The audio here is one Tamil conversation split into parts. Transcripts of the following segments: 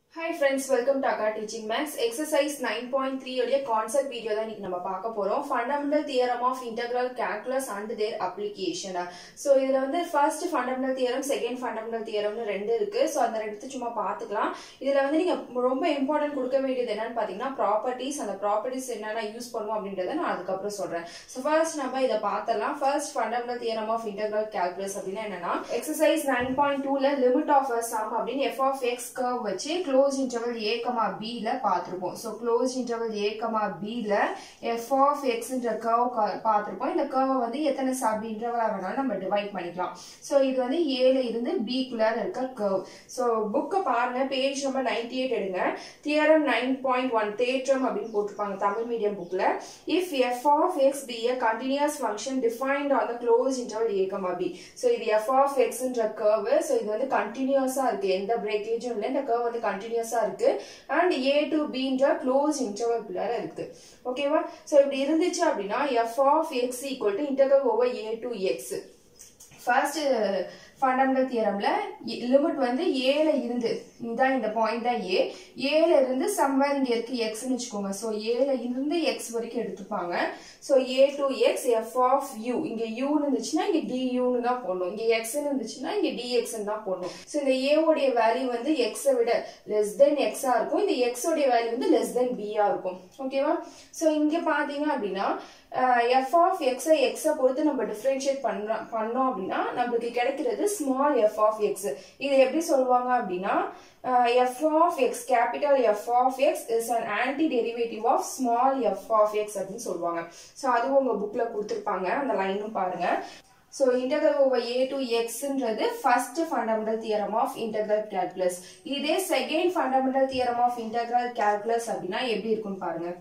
ஹாய் ஃப்ரெண்ட்ஸ் வெல்கம் டு அக்கா teaching maths exercise nine point three உடைய கான்செப்ட் வீடியோ தான் இன்னைக்கு நம்ம பார்க்க போறோம் fundamental theorem of integral calculus and their application so இதுல வந்து first fundamental theorem second fundamental தியரம்னு ரெண்டு இருக்கு ஸோ அந்த ரெண்டு சும்மா பார்த்துக்கலாம் இதுல வந்து நீங்க ரொம்ப இம்பார்ட்டன்ட் கொடுக்க வேண்டியது என்னன்னு பாத்தீங்கன்னா ப்ராப்பர்ட்டிஸ் அந்த ப்ராப்பர்ட்டிஸ் என்னென்ன யூஸ் பண்ணுவோம் அப்படின்றத நான் அதுக்கப்புறம் சொல்றேன் ஸோ ஃபர்ஸ்ட் நம்ம இதை பார்த்தலாம் first fundamental theorem of integral calculus அப்படின்னா என்னன்னா எக்ஸசைஸ் நைன் பாயிண்ட் டூல லிமிட் ஆஃப் சம் அப்படின்னு எஃப் ஆஃப் எக்ஸ் கர்வ் வச்சு close interval A comma B ல பார்த்திருப்போம் so close interval A comma B ல எஃப் ஆஃப் எக்ஸ்ன்ற கர்வ் பார்த்திருப்போம் இந்த கர்வை வந்து எத்தனை சப் இன்டர்வலா வேணாலும் நம்ம டிவைட் பண்ணிக்கலாம் ஸோ இது வந்து ஏல இருந்து பிக்குள்ளார இருக்க கர்வ் ஸோ புக்கை பாருங்க பேஜ் நம்பர் நைன்டி எயிட் எடுங்க தியரம் நைன் பாயிண்ட் ஒன் தேற்றம் அப்படின்னு போட்டிருப்பாங்க தமிழ் மீடியம் புக்ல if F of X be a continuous function defined on the closed interval a comma b so இது f of x ன்ற curve so இது வந்து கண்டினியூஸா இருக்கு எந்த பிரேக்கேஜும் இல்லை இந்த curve வந்து கண்டினியூஸா இருக்கு and a to b ன்ற closed interval குள்ளார இருக்கு ஓகேவா so இப்படி இருந்துச்சு அப்படின்னா f of x equal to integral over a to x first fundamental தியரம்ல லிமிட் வந்து ஏல இருந்து இதான் இந்த பாயிண்ட் தான் ஏ ஏல இருந்து சம்வேர் இங்க இருக்கு எக்ஸ்னு வச்சுக்கோங்க ஸோ ஏல இருந்து எக்ஸ் வரைக்கும் எடுத்துப்பாங்க so A to X F of U இங்க யூன்னு இருந்துச்சுன்னா இங்க டி யூன்னு தான் போடணும் இங்க எக்ஸ்னு இருந்துச்சுன்னா இங்க டிஎக்ஸ்னு தான் போடணும் ஸோ இந்த ஏவோடைய வேல்யூ வந்து எக்ஸை விட லெஸ் தென் எக்ஸா இருக்கும் இந்த எக்ஸோடைய வேல்யூ வந்து லெஸ் தென் பியா இருக்கும் ஓகேவா ஸோ இங்க பாத்தீங்க அப்படின்னா எஃப் ஆஃப் எக்ஸை எக்ஸை பொறுத்து நம்ம டிஃப்ரென்ஷியேட் பண்ணோம் பண்ணோம் அப்படின்னா நம்மளுக்கு கிடைக்கிறது ஸ்மால் எஃப் ஆஃப் எக்ஸ் இது எப்படி சொல்லுவாங்க அப்படின்னா F of X capital F of X is an anti derivative of small F of X அப்படின்னு சொல்லுவாங்க ஸோ அதுவும் உங்க புக்ல கொடுத்துருப்பாங்க அந்த லைனும் பாருங்க so integral over A to எக்ஸ்ன்றது first fundamental theorem of integral calculus இதே second fundamental theorem of integral calculus அப்படின்னா எப்படி இருக்குன்னு பாருங்க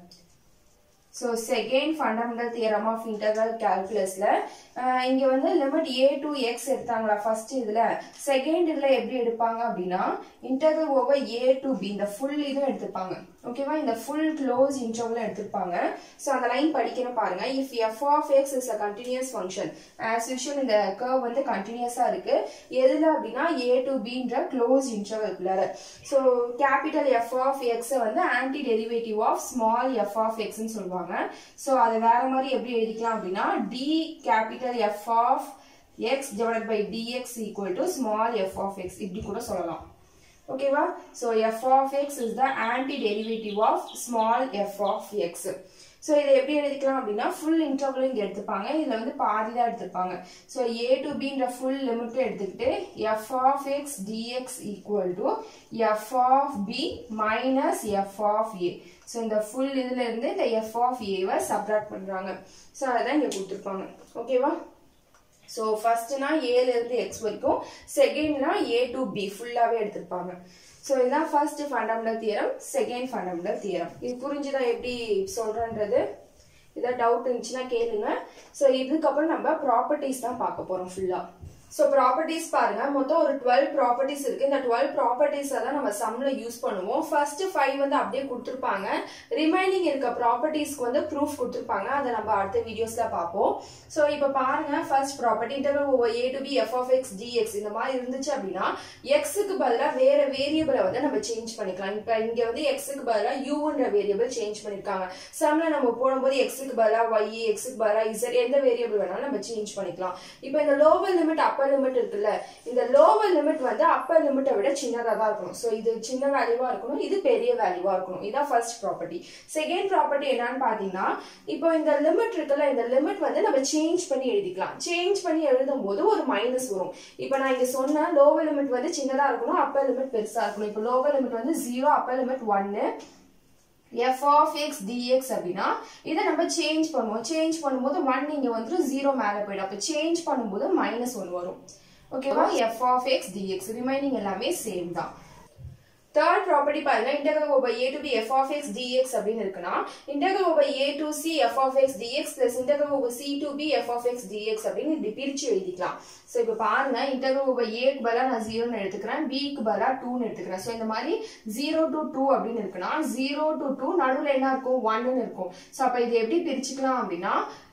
so second fundamental theorem of integral கேல்குலஸ்ல இங்க வந்து லிமிட் ஏ டு எக்ஸ் எடுத்தாங்களா ஃபர்ஸ்ட் இதுல செகண்ட் இதுல எப்படி எடுப்பாங்க அப்படின்னா integral over A to B இந்த ஃபுல் இதுவும் எடுத்துப்பாங்க ஓகேவா இந்த ஃபுல் க்ளோஸ் இன்டர்வல் எடுத்திருப்பாங்க ஸோ அந்த லைன் படிக்கணும் பாருங்க if F of X is a continuous function as usual இந்த கர்வ் வந்து கண்டினியூஸா இருக்கு எதுல அப்படின்னா ஏ டு பின்ற க்ளோஸ் இன்டர்வல்குள்ளார so capital F of X வந்து anti derivative of small F of எக்ஸ்ன்னு சொல்லுவாங்க ஸோ அதை வேற மாதிரி எப்படி எழுதிக்கலாம் அப்படின்னா D capital F of X divide by DX equal to small F of X இப்படி கூட சொல்லலாம் ஓகேவா so F of X is the anti derivative of small F of X so இதை எப்படி எழுதிக்கலாம் அப்படின்னா ஃபுல் இன்டர்வல் இங்கே எடுத்துப்பாங்க இதில் வந்து பாதி தான் எடுத்துப்பாங்க ஸோ ஏ டு பின்ற ஃபுல் லிமிட்டை எடுத்துக்கிட்டு F of X DX equal to F of B minus F of A so இந்த ஃபுல் இதுல இருந்து இந்த எஃப் ஆஃப் ஏவை சப்ராக்ட் பண்ணுறாங்க ஸோ அதான் இங்கே கொடுத்துருப்பாங்க ஓகேவா ஸோ ஃபர்ஸ்ட்னா ஏல இருந்து எக்ஸ் வரைக்கும் செகண்ட்னா ஏ டு பி ஃபுல்லாகவே எடுத்திருப்பாங்க ஸோ இதுதான் first fundamental theorem second fundamental theorem இது புரிஞ்சுதா எப்படி சொல்றன்றது ஏதாவது டவுட் இருந்துச்சுன்னா கேளுங்க ஸோ இதுக்கப்புறம் நம்ம ப்ராப்பர்ட்டிஸ் தான் பார்க்க போறோம் ஃபுல்லா ஸோ ப்ராப்பர்ட்டிஸ் பாருங்க மொத்தம் ஒரு டுவெல் ப்ராப்பர்ட்டிஸ் இருக்கு இந்த டுவெல் ப்ராப்பர்ட்டிஸ் தான் நம்ம சம்ல யூஸ் பண்ணுவோம் ஃபர்ஸ்ட் ஃபைவ் வந்து அப்படியே கொடுத்துருப்பாங்க ரிமைனிங் இருக்க ப்ராப்பர்ட்டிஸ்க்கு வந்து ப்ரூஃப் கொடுத்துருப்பாங்க அதை நம்ம அடுத்த வீடியோஸ்ல பார்ப்போம் ஸோ இப்போ பாருங்க first property interval over A to B F of X DX இந்த மாதிரி இருந்துச்சு அப்படின்னா எக்ஸுக்கு பதிலாக வேற வேரியபிளை வந்து நம்ம சேஞ்ச் பண்ணிக்கலாம் இப்போ இங்க வந்து எக்ஸுக்கு பதிலாக யூன்ற வேரியபிள் சேஞ்ச் பண்ணிருக்காங்க சம்ல நம்ம போடும்போது எக்ஸுக்கு பதிலாக ஒய் எக்ஸுக்கு பதிலாக இசட் எந்த வேரியபிள் வேணாலும் நம்ம சேஞ்ச் பண்ணிக்கலாம் இப்போ இந்த லோவர் லிமிட் அப்பர் லிமிட் இருக்குல்ல இந்த லோவர் லிமிட் வந்து அப்பர் லிமிட்டை விட சின்னதா தான் இருக்கணும் ஸோ இது சின்ன வேல்யூவா இருக்கணும் இது பெரிய வேல்யூவா இருக்கணும் இதான் ஃபர்ஸ்ட் ப்ராப்பர்ட்டி செகண்ட் ப்ராப்பர்ட்டி என்னன்னு பாத்தீங்கன்னா இப்போ இந்த லிமிட் இருக்குல்ல இந்த லிமிட் வந்து நம்ம சேஞ்ச் பண்ணி எழுதிக்கலாம் சேஞ்ச் பண்ணி எழுதும் போது ஒரு மைனஸ் வரும் இப்போ நான் இங்க சொன்ன லோவர் லிமிட் வந்து சின்னதா இருக்கணும் அப்பர் லிமிட் பெருசா இருக்கணும் இப்போ லோவர் லிமிட் வந்து ஜீரோ அப்பர் லிமிட் ஒன்னு எஃப் ஆஃப் எக்ஸ் டிஎக்ஸ் அப்படின்னா இதை நம்ம சேஞ்ச் பண்ணுவோம் சேஞ்ச் பண்ணும்போது ஒன் இங்க வந்துட்டு ஜீரோ மேல போயிடும் அப்போ சேஞ்ச் பண்ணும்போது மைனஸ் ஒன் வரும் ஓகேவா F of X DX remaining எல்லாமே சேம் தான் தேர்ட் ப்ராப்பர்ட்டி பாருங்க integral over A to B F of X DX அப்படின்னு இருக்குன்னா integral over A to C F of X DX plus integral over C to B F of X DX அப்படின்னு இப்படி பிரிச்சு எழுதிக்கலாம் ஸோ இப்போ பாருங்க இன்டெகிரல் ஓவர் ஏக்கு பதிலாக நான் ஜீரோன்னு எடுத்துக்கிறேன் பிக்கு பதிலாக டூன்னு எடுத்துக்கிறேன் ஸோ இந்த மாதிரி ஜீரோ டு டூ அப்படின்னு இருக்குன்னா ஜீரோ டு டூ நடுவில் என்ன இருக்கும் ஒன்னு இருக்கும் ஸோ அப்போ இது எப்படி பிரிச்சுக்கலாம் அப்படின்னா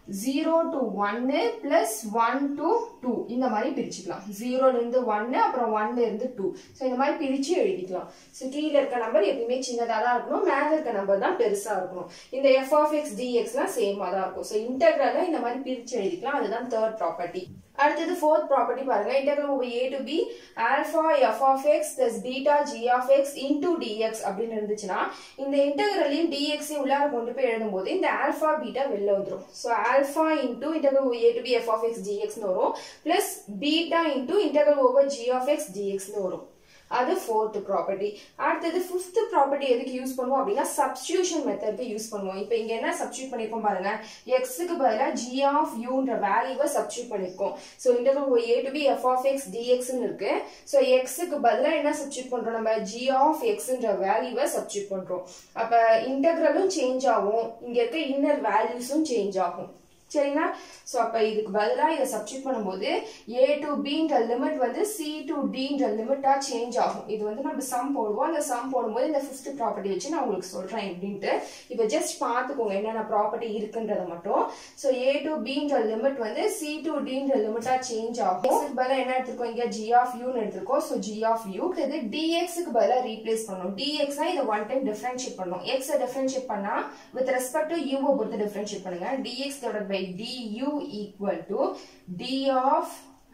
ஜீரோ டு ஒன்னு பிளஸ் ஒன் டு டூ இந்த மாதிரி பிரிச்சுக்கலாம் ஜீரோல இருந்து ஒன்னு அப்புறம் ஒன்ல இருந்து டூ ஸோ இந்த மாதிரி பிரிச்சு எழுதிக்கலாம் ஸோ கீழே இருக்க நம்பர் எப்பயுமே சின்னதாக தான் இருக்கணும் மேல இருக்க நம்பர் தான் பெருசா இருக்கணும் இந்த எஃப் ஆஃப் எக்ஸ் டிஎக்ஸ்லாம் சேமா தான் இருக்கும் ஸோ இன்டெக்ரலை இந்த மாதிரி பிரிச்சு எழுதிக்கலாம் அதுதான் தேர்ட் ப்ராப்பர்ட்டி அடுத்தது ஃபோர்த் ப்ராப்பர்ட்டி பாருங்க integral over A to B alpha F of X plus beta G of X into DX அப்படின்னு இருந்துச்சுன்னா இந்த இன்டெகிரலையும் டிஎக்ஸையும் உள்ளார கொண்டு போய் எழுதும்போது இந்த ஆல்ஃபா பீட்டா வெளில வந்துடும் so alpha into integral over A to B F of X டிஎக்ஸ்னு வரும் plus beta into integral over G of X டிஎக்ஸ்னு வரும் அது ஃபோர்த் ப்ராப்பர்ட்டி அடுத்தது ஃபிஃப்த் ப்ராப்பர்ட்டி எதுக்கு யூஸ் பண்ணுவோம் அப்படின்னா சப்ஸ்டியூஷன் மெத்தட்க்கு யூஸ் பண்ணுவோம் இப்போ இங்க என்ன சப்ஸ்டியூட் பண்ணிருக்கோம் பாருங்க எக்ஸுக்கு பதிலாக ஜி ஆஃப் யூன்ற வேல்யூவை சப்ஸ்டியூட் பண்ணிருக்கோம் so interval A to B F of X டிஎக்ஸ்னு இருக்கு ஸோ எக்ஸுக்கு பதிலாக என்ன சப்ஸ்டியூட் பண்றோம் நம்ம ஜி ஆஃப் எக்ஸ்ன்ற வேல்யூவை சப்ஸ்டியூட் பண்றோம் அப்ப இன்டெக்ரலும் சேஞ்ச் ஆகும் இங்க இருக்க இன்னர் வேல்யூஸும் சேஞ்ச் ஆகும் சரிங்களா ஸோ அப்போ இதுக்கு பதிலாக இதை சப்ஸ்டியூட் பண்ணும்போது ஏ டு பின்ற லிமிட் வந்து சி டு டின்ற லிமிட்டாக சேஞ்ச் ஆகும் இது வந்து நம்ம சம் போடுவோம் அந்த சம் போடும்போது இந்த ஃபிஃப்த் ப்ராப்பர்ட்டி வச்சு நான் உங்களுக்கு சொல்கிறேன் எப்படின்ட்டு இப்போ ஜஸ்ட் பார்த்துக்கோங்க என்னென்ன ப்ராப்பர்ட்டி இருக்குன்றத மட்டும் ஸோ ஏ டு பின்ற லிமிட் வந்து சி டு டின்ற லிமிட்டாக சேஞ்ச் ஆகும் இதுக்கு பதிலாக என்ன எடுத்திருக்கோம் இங்கே ஜி ஆஃப் யூன்னு எடுத்திருக்கோம் ஸோ ஜி ஆஃப் யூ இது டிஎக்ஸுக்கு பதிலாக ரீப்ளேஸ் பண்ணணும் டிஎக்ஸ்னா இதை ஒன் டைம் டிஃபரன்ஷியேட் பண்ணணும் எக்ஸை டிஃபரன்ஷியேட் பண்ணால் வித் ரெஸ்பெக்ட் டு யூவை பொறுத்து டிஃபரன்ஷியேட் பண்ணுங்க DX divided by du equal to d of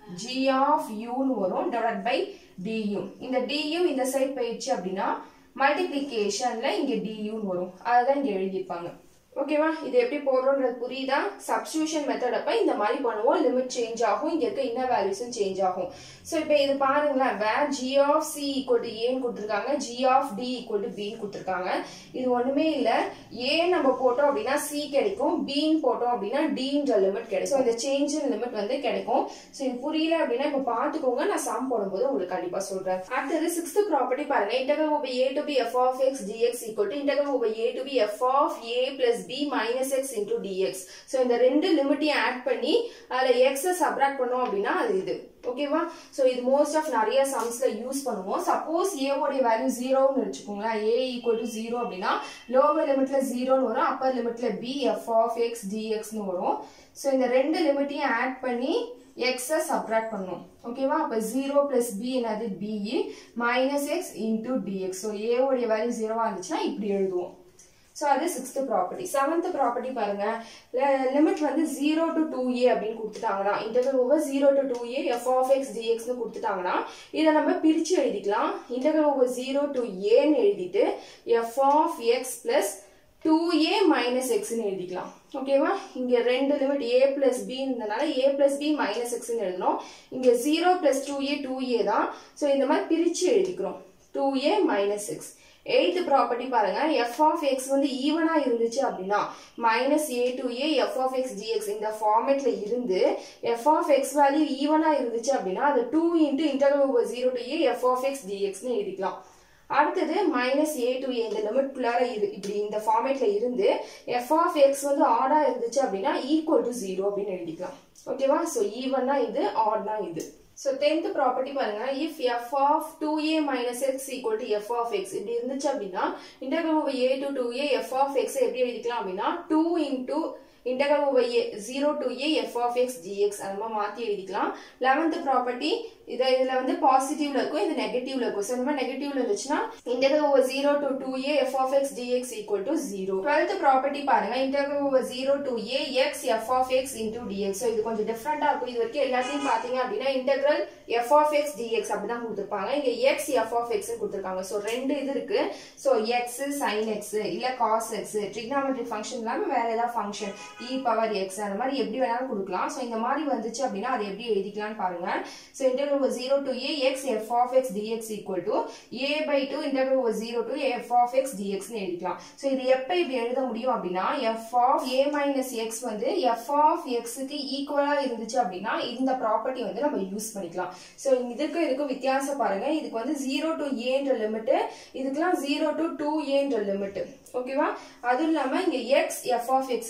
g of u னு வரும் divided by du இந்த du இந்த சைடு போயிடுச்சு அப்படின்னா மல்டிப்ளிகேஷன்ல இங்க du னு வரும் அதுதான் இங்க எழுதியிருப்பாங்க ஓகேவா இது எப்படி போடுறோன்றது புரியுதா சப்ஸ்டியூஷன் மெத்தட் அப்ப இந்த மாதிரி பண்ணுவோம் லிமிட் சேஞ்ச் ஆகும் இங்க இருக்க இன்னர் வேல்யூஸும் சேஞ்ச் ஆகும் ஸோ இப்போ இது பாருங்களேன் where G of C equal to ஏன்னு கொடுத்துருக்காங்க G of D equal to பின்னு கொடுத்துருக்காங்க இது ஒண்ணுமே இல்லை ஏ நம்ம போட்டோம் அப்படின்னா சி கிடைக்கும் பின்னு போட்டோம் அப்படின்னா டின்ற லிமிட் கிடைக்கும் ஸோ இந்த சேஞ்ச் லிமிட் வந்து கிடைக்கும் ஸோ இது புரியல அப்படின்னா இப்போ பார்த்துக்கோங்க நான் சம் போடும்போது உங்களுக்கு கண்டிப்பா சொல்றேன் அடுத்தது சிக்ஸ்த் ப்ராப்பர்ட்டி பாருங்க integral over A to B F of X DX equal to integral over A to B F of A plus B minus X into DX so இந்த ரெண்டு லிமிட்டையும் ஆட் பண்ணி அதில் எக்ஸை சப்ராக்ட் பண்ணோம் அப்படின்னா அது இது ஓகேவா ஸோ இது மோஸ்ட் ஆஃப் நிறைய சம்ஸ்ல யூஸ் பண்ணுவோம் சப்போஸ் ஏவோடைய வேல்யூ ஜீரோன்னு வச்சுக்கோங்களேன் ஏ ஈக்குவல் டு ஜீரோ அப்படின்னா லோவர் லிமிட்ல ஜீரோன்னு வரும் அப்பர் லிமிட்ல பி எஃப் ஆஃப் எக்ஸ் டிஎக்ஸ்னு வரும் ஸோ இந்த ரெண்டு லிமிட்டையும் ஆட் பண்ணி எக்ஸை சப்ராக்ட் பண்ணும் ஓகேவா அப்போ ஜீரோ பிளஸ் பி என்னது பிஇ minus X into DX so ஏவோடைய வேல்யூ ஜீரோவா இருந்துச்சுன்னா இப்படி எழுதுவோம் ஸோ அது சிக்ஸ்த் ப்ராப்பர்ட்டி செவன்த் ப்ராப்பர்ட்டி பாருங்க லிமிட் வந்து ஜீரோ டு டூ ஏ அப்படின்னு கொடுத்துட்டாங்கன்னா interval over zero to two A F of X டிஎக்ஸ்னு கொடுத்துட்டாங்கன்னா இதை நம்ம பிரிச்சு எழுதிக்கலாம் இன்டர்வல் ஓவர் ஜீரோ டு ஏன்னு எழுதிட்டு F of X plus two A minus எக்ஸ்னு எழுதிக்கலாம் ஓகேவா இங்க ரெண்டு லிமிட் ஏ பிளஸ் பி இருந்தனால ஏ பிளஸ் பி மைனஸ் எக்ஸ்னு எழுதணும் இங்க zero plus two A two A தான் ஸோ இந்த மாதிரி பிரிச்சு எழுதிக்கிறோம் two A minus X eighth property பாருங்க எஃப் ஆஃப் எக்ஸ் வந்து ஈவனா இருந்துச்சு அப்படின்னா minus A to A F of X DX இந்த ஃபார்மேட்ல இருந்து எஃப் ஆஃப் எக்ஸ் வேல்யூ ஈவனா இருந்துச்சு அப்படின்னா அது two into interval over zero to A F of X டிஎக்ஸ்னு எழுதிக்கலாம் அடுத்தது மைனஸ் ஏ டு ஏ இந்த லிமிட்குள்ளார இரு இப்படி இந்த ஃபார்மேட்ல இருந்து எஃப் ஆஃப் எக்ஸ் வந்து ஆடா இருந்துச்சு அப்படின்னா ஈக்குவல் டு ஜீரோ அப்படின்னு எழுதிக்கலாம் ஓகேவா ஸோ ஈவன்னா இது ஆட்னா இது ஸோ டென்த் ப்ராப்பர்ட்டி பாருங்க if F of two A minus X equal to F of X இப்படி இருந்துச்சு அப்படின்னா interval over A to two A F of X எப்படி எழுதிக்கலாம் அப்படின்னா two into interval over A zero to A F of X DX அந்த மாதிரி மாற்றி எழுதிக்கலாம் லெவன்த் ப்ராப்பர்ட்டி இதை இதுல வந்து பாசிட்டிவ்ல இருக்கும் இது நெகட்டிவ்ல இருக்கும் ஸோ இந்த மாதிரி நெகட்டிவ்ல இருந்துச்சுன்னா interval over zero to two A F of X DX equal to zero twelfth property பாருங்க interval over zero to A X F of X into DX so இது கொஞ்சம் டிஃப்ரெண்டா இருக்கும் இது வரைக்கும் எல்லாத்தையும் பாத்தீங்க அப்படின்னா integral F of X DX அப்படிதான் கொடுத்துருப்பாங்க இங்க எக்ஸ் எஃப் ஆஃப் எக்ஸ் கொடுத்துருக்காங்க ஸோ ரெண்டு இது இருக்கு ஸோ எக்ஸ் சைன் எக்ஸ் இல்ல காஸ் எக்ஸ் ட்ரிக்னாமெட்ரிக் ஃபங்க்ஷன் இல்லாம வேற ஏதாவது ஃபங்க்ஷன் இ பவர் எக்ஸ் அந்த மாதிரி எப்படி வேணாலும் கொடுக்கலாம் ஸோ இந்த மாதிரி வந்துச்சு அப்படின்னா அதை எப்படி எழுதிக்கலாம்னு பாருங்க so integral over zero to A X F of X DX equal to A by two integral over zero to F of X டிஎக்ஸ்னு எழுதிக்கலாம் ஸோ இது எப்போ இப்படி எழுத முடியும் அப்படின்னா F of A minus X வந்து எஃப் ஆஃப் எக்ஸுக்கு ஈக்குவலா இருந்துச்சு அப்படின்னா இந்த ப்ராப்பர்ட்டி வந்து நம்ம யூஸ் பண்ணிக்கலாம் ஸோ இதுக்கு இதுக்கும் வித்தியாசம் பாருங்க இதுக்கு வந்து ஜீரோ டு ஏன்ற லிமிட் இதுக்கெல்லாம் ஜீரோ டு டூ ஏன்ற லிமிட் ஓகேவா அதுவும் இல்லாம இங்க எக்ஸ் எஃப் ஆஃப் எக்ஸ் இருக்கு இங்க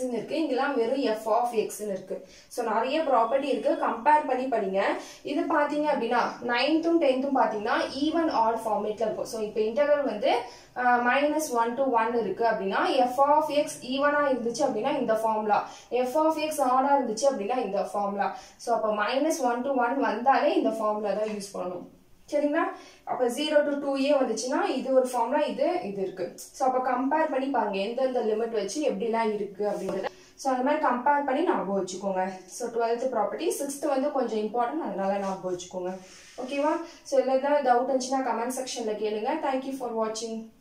இங்கெல்லாம் வெறும் எஃப் ஆஃப் எக்ஸ்னு இருக்கு ஸோ நிறைய ப்ராப்பர்ட்டி இருக்கு கம்பேர் பண்ணி படிங்க இது பாத்தீங்க அப்படின்னா நைன்த்தும் டென்த்தும் பாத்தீங்கன்னா ஈவன் ஆட் ஃபார்மேட்ல இருக்கும் ஸோ இப்போ இன்டர்வல் வந்து மைனஸ் ஒன் டு ஒன் இருக்கு அப்படின்னா எஃப் ஆஃப் எக்ஸ் ஈவனா இருந்துச்சு அப்படின்னா இந்த ஃபார்முலா எஃப் ஆஃப் எக்ஸ் ஆடா இருந்துச்சு அப்படின்னா இந்த ஃபார்முலா ஸோ அப்போ மைனஸ் ஒன் டு ஒன் வந்தாலே இந்த ஃபார்முலா தான் யூஸ் பண்ணணும் சரிங்களா அப்ப ஜீரோ டு டூ ஏ வந்துச்சுன்னா இது ஒரு ஃபார்ம்ல இது இது இருக்கு ஸோ அப்ப கம்பேர் பண்ணி பாருங்க எந்தெந்த லிமிட் வச்சு எப்படிலாம் இருக்கு அப்படிங்கிறது ஸோ அந்த மாதிரி கம்பேர் பண்ணி ஞாபகம் வச்சுக்கோங்க ஸோ டுவெல்த் ப்ராப்பர்ட்டி சிக்ஸ்த் வந்து கொஞ்சம் இம்பார்ட்டன்ட் அதனால ஞாபகம் வச்சுக்கோங்க ஓகேவா ஸோ இல்லை ஏதாவது டவுட் இருந்துச்சுன்னா கமெண்ட் செக்ஷன்ல கேளுங்க தேங்க்யூ ஃபார் வாட்சிங்